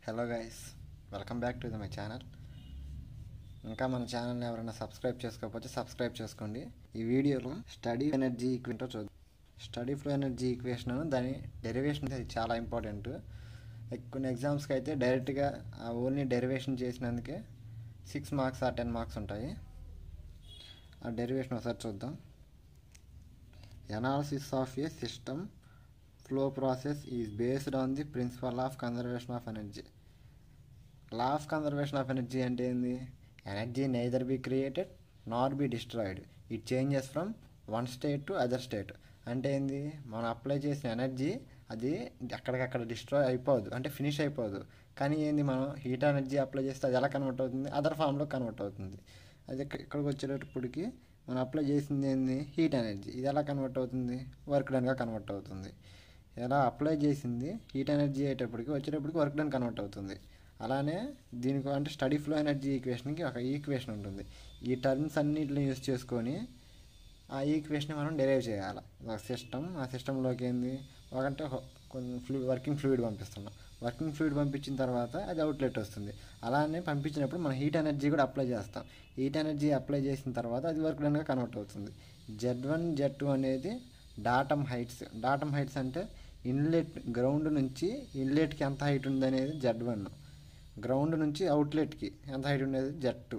hello guys welcome back to my channel ఇంకా మన ఛానల్ని ఎవరైనా సబ్స్క్రైబ్ చేసుకోకపోతే సబ్స్క్రైబ్ చేసుకోండి ఈ వీడియోలో స్టడీ ఎనర్జీ ఈక్వేషన్ చూద్దాం స్టడీ ఫ్లో ఎనర్జీ ఈక్వేషన్ దాని డెరివేషన్ అది చాలా ఇంపార్టెంట్ కొన్ని ఎగ్జామ్స్కి అయితే డైరెక్ట్గా ఓన్లీ డెరివేషన్ చేసినందుకే సిక్స్ మార్క్స్ ఆ టెన్ మార్క్స్ ఉంటాయి ఆ డెరివేషన్ ఒకసారి చూద్దాం analysis of a system flow process is based on the principle of conservation of energy law of conservation of energy అంటే ఏంది energy neither be created not be destroyed it changes from one state to other state అంటే ఏంది మనం apply చేసిన energy అది అక్కడికక్కడ destroy అయిపోదు అంటే ఫినిష్ అయిపోదు కానీ ఏంది మనం హీట్ ఎనర్జీ అప్లై చేస్తే అది ఎలా కన్వర్ట్ అవుతుంది అదర్ ఫామ్లో కన్వర్ట్ అవుతుంది అది ఇక్కడ- ఇక్కడికి వచ్చేటప్పటికి మనం అప్లై చేసింది ఏంది హీట్ ఎనర్జీ ఇది ఎలా కన్వర్ట్ అవుతుంది వర్క్ డన్గా కన్వర్ట్ అవుతుంది ఎలా అప్లై చేసింది హీట్ ఎనర్జీ అయ్యేటప్పటికి వచ్చేటప్పటికి వర్క్ డన్ కన్వర్ట్ అవుతుంది అలానే దీనికి అంటే స్టడీ ఫ్లో ఎనర్జీ ఈక్వేషన్కి ఒక ఈక్వేషన్ ఉంటుంది ఈ టర్మ్స్ అన్నిటిని యూస్ చేసుకొని ఆ ఈక్వేషన్ మనం డెరైవ్ చేయాలి ఒక సిస్టమ్ ఆ సిస్టంలోకి ఏంది ఒకంటే కొన్ని ఫ్లూ వర్కింగ్ ఫ్లూయిడ్ పంపిస్తున్నాం వర్కింగ్ ఫ్లూయిడ్ పంపించిన తర్వాత అది అవుట్లెట్ వస్తుంది అలానే పంపించినప్పుడు మనం హీట్ ఎనర్జీ కూడా అప్లై చేస్తాం హీట్ ఎనర్జీ అప్లై చేసిన తర్వాత అది వర్క్ డన్గా కన్వర్ట్ అవుతుంది జెడ్ వన్ జెడ్ టూ అనేది డాటమ్ హైట్స్ డాటమ్ హైట్స్ అంటే ఇన్లెట్ గ్రౌండ్ నుంచి ఇన్లెట్కి ఎంత హైట్ ఉంది అనేది జెడ్ వన్ గ్రౌండ్ నుంచి అవుట్లెట్కి ఎంత హైట్ ఉండేది జెడ్ టూ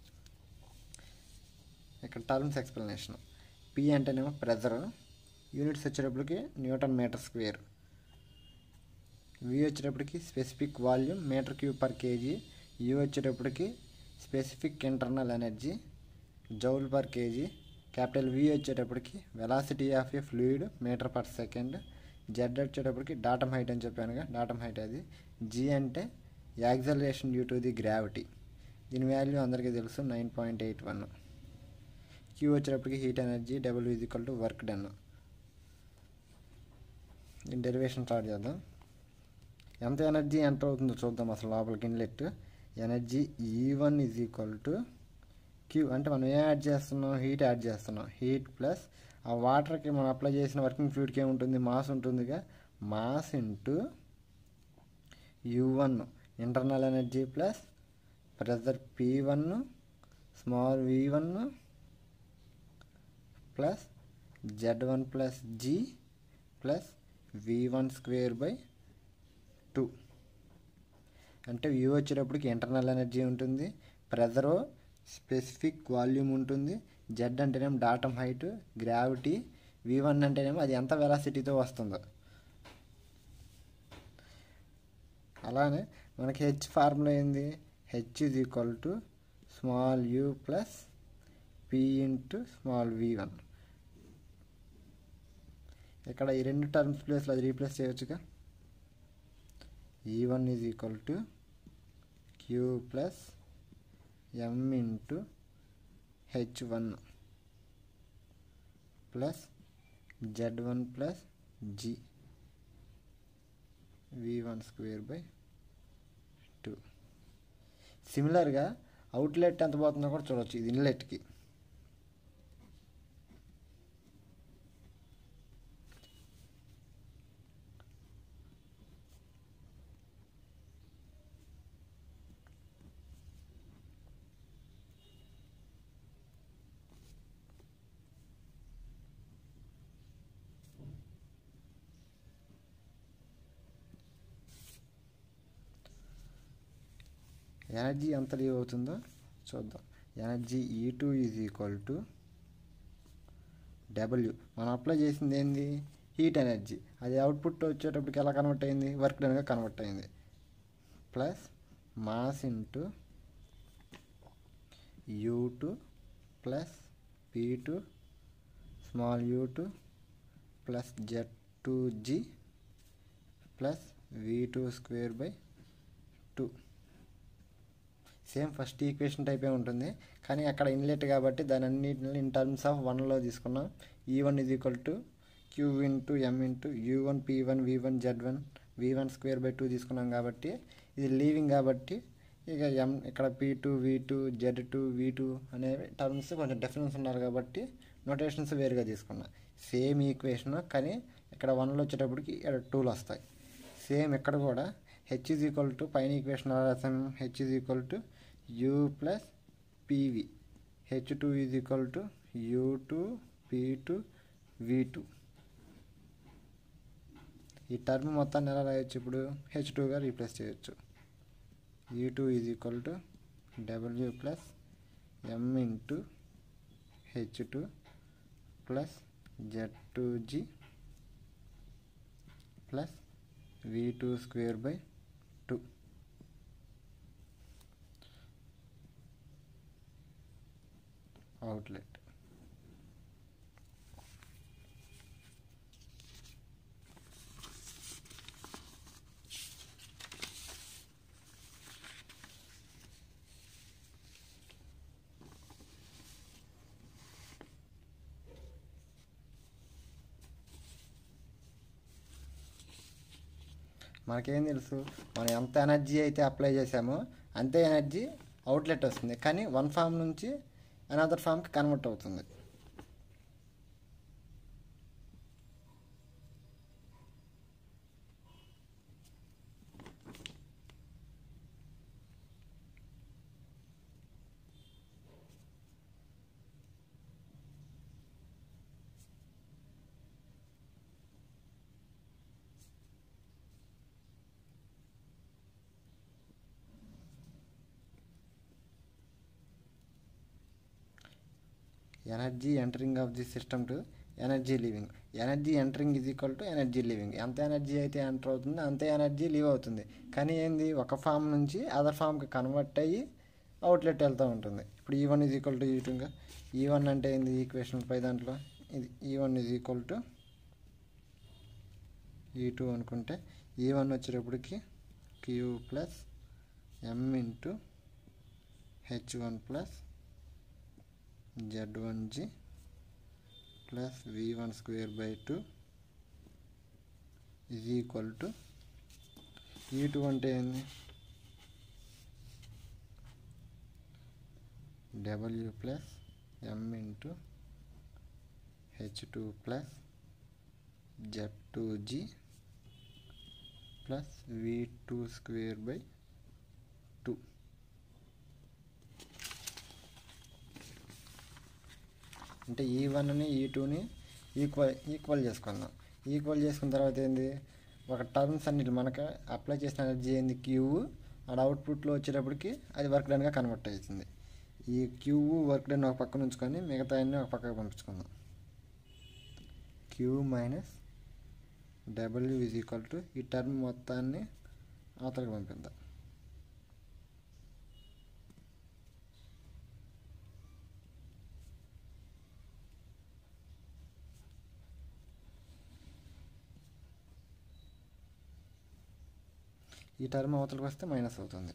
ఇక్కడ టర్మ్స్ ఎక్స్ప్లెనేషన్ పి అంటేనేమో ప్రెజర్ యూనిట్స్ వచ్చేటప్పటికి న్యూటన్ మీటర్ స్క్వేర్ వి వచ్చేటప్పటికి specific volume metre cube per kg U వచ్చేటప్పటికి specific internal energy joule per kg capital V వచ్చేటప్పటికి velocity of a fluid metre per second Z వచ్చేటప్పటికి datum height అని చెప్పానుగా datum height అది G అంటే acceleration due to the gravity దీని value అందరికీ తెలుసు nine point eight one Q వచ్చేటప్పటికి heat energy W is equal to work done దీని డెరివేషన్ స్టార్ట్ చేద్దాం ఎంత ఎనర్జీ ఎంటర్ అవుతుందో చూద్దాం అసలు లోపలికి inlet energy E one is equal to Q అంటే మనం ఏం యాడ్ చేస్తున్నాం హీట్ యాడ్ చేస్తున్నాం హీట్ ప్లస్ ఆ వాటర్కి మనం అప్లై చేసిన వర్కింగ్ ఫ్లూయిడ్కి ఏముంటుంది మాస్ ఉంటుందిగా mass into U one internal energy plus pressure P one small V one plus Z one plus G plus V one square by two అంటే U వచ్చేటప్పటికి internal energy ఉంటుంది pressure specific volume ఉంటుంది Z అంటేనేమో datum height gravity V one అంటేనేమో అది ఎంత వెలాసిటీతో వస్తుందో అలానే మనకి హెచ్ ఫార్ములా ఏంది H is equal to small U plus P into small V one ఇక్కడ ఈ రెండు టర్మ్స్ ప్లేస్లో అది రీప్లేస్ చేయొచ్చుగా E one is equal to Q plus M into H one plus Z one plus G V one square by two సిమిలర్గా outlet ఎంత పోతుందో కూడా చూడవచ్చు ఇది ఇన్లెట్కి ఎనర్జీ ఎంత లీవ్ అవుతుందో చూద్దాం energy E two is equal to W మనం అప్లై చేసింది ఏంది హీట్ ఎనర్జీ అది అవుట్పుట్ వచ్చేటప్పటికి ఎలా కన్వర్ట్ అయింది వర్క్ డన్గా కన్వర్ట్ అయింది plus mass into U two plus P two small U two plus Z two G plus V two square by two same first equation టైపే ఉంటుంది కానీ అక్కడ ఇన్లెట్ కాబట్టి దాని అన్నిటిని ఇన్ టర్మ్స్ ఆఫ్ వన్లో తీసుకున్నాం ఈ వన్ ఇది equal to Q into M into U one P one V one Z one V one square by two తీసుకున్నాం కాబట్టి ఇది లీవింగ్ కాబట్టి ఇక ఎం ఇక్కడ P two V two Z two V two అనే terms కొంచెం difference ఉన్నారు కాబట్టి నోటేషన్స్ వేరుగా తీసుకున్నా సేమ్ ఈక్వేషన్ కానీ ఇక్కడ వన్లో వచ్చేటప్పటికి ఇక్కడ టూలు వస్తాయి సేమ్ ఇక్కడ కూడా హెచ్ ఈజ్ ఈక్వల్ టు పైన ఈక్వేషన్ రాసాం H is equal to U plus P V H two is equal to U two P two V two ఈ టర్మ్ మొత్తాన్ని ఎలా రాయొచ్చు ఇప్పుడు హెచ్ టూగా రీప్లేస్ చేయొచ్చు U two is equal to W plus M into H two plus Z two G plus V two square by two outlet మనకేం తెలుసు మనం ఎంత ఎనర్జీ అయితే అప్లై చేసామో అంతే ఎనర్జీ అవుట్లెట్ వస్తుంది కానీ వన్ ఫామ్ నుంచి అనదర్ ఫామ్కి కన్వర్ట్ అవుతుంది energy entering of the system to energy leaving energy entering is equal to energy leaving ఎంత ఎనర్జీ అయితే ఎంటర్ అవుతుందో అంతే ఎనర్జీ లీవ్ అవుతుంది కానీ ఏంది ఒక ఫామ్ నుంచి అదర్ ఫామ్కి కన్వర్ట్ అయ్యి అవుట్లెట్ వెళ్తూ ఉంటుంది ఇప్పుడు ఈ వన్ ఈజ్ ఈక్వల్ టు ఈ టూగా ఈ వన్ అంటే ఏంది ఈక్వేషన్ పై దాంట్లో ఇది E one is equal to E two అనుకుంటే ఈ వన్ వచ్చేటప్పటికి Q plus M into H one plus Z one G plus V one square by two is equal to E two అంటే ఏంది W plus M into H two plus Z two G plus V two square by two అంటే E వన్ని ఈ టూని equal equal చేసుకుందాం equal చేసుకున్న తర్వాత ఏంది ఒక టర్మ్స్ అన్నిటి మనకు అప్లై చేసిన ఎనర్జీ ఏంది క్యూ ఆడ అవుట్పుట్లో వచ్చేటప్పటికి అది వర్క్ డన్గా కన్వర్ట్ అవుతుంది ఈ క్యూ వర్క్ డన్ ఒక పక్కన ఉంచుకొని మిగతా అన్ని ఒక పక్కకు పంపించుకుందాం Q minus W is equal to ఈ టర్మ్ మొత్తాన్ని అవతలకి పంపిద్దాం ఈ టర్మ్ అవతలకి వస్తే మైనస్ అవుతుంది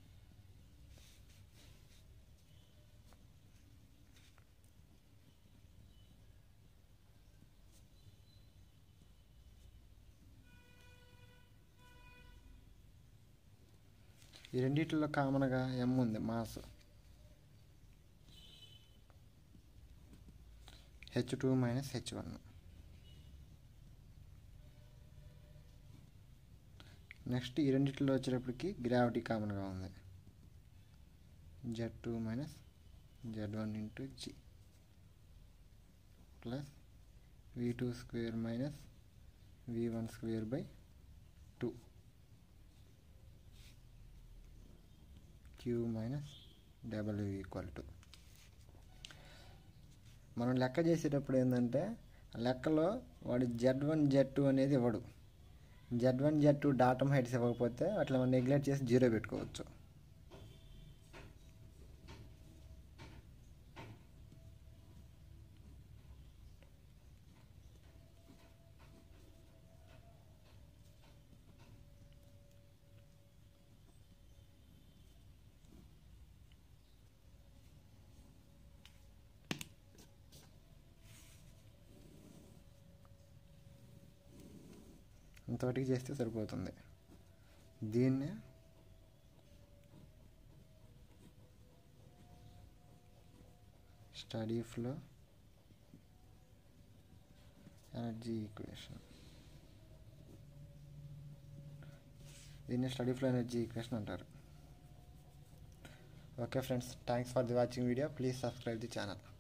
ఈ రెండిట్లో కామన్గా ఎం ఉంది mass H two minus H one next ఈ రెండిట్లో వచ్చేటప్పటికి గ్రావిటీ కామన్గా ఉంది Z two minus Z one into G plus V two square minus V one square by two Q minus W equal to మనం లెక్క చేసేటప్పుడు ఏంటంటే లెక్కలో వాడు జెడ్ వన్ జెడ్ టూ అనేది ఇవ్వడు Z one Z two datum heights ఇవ్వకపోతే అట్లా మనం నెగ్లెక్ట్ చేసి జీరో పెట్టుకోవచ్చు ఇంతవరకు చేస్తే సరిపోతుంది దీన్ని స్టడీ ఫ్లో ఎనర్జీ ఈక్వేషన్ దీన్ని స్టడీ ఫ్లో ఎనర్జీ ఈక్వేషన్ అంటారు okay friends thanks for the watching video please subscribe the channel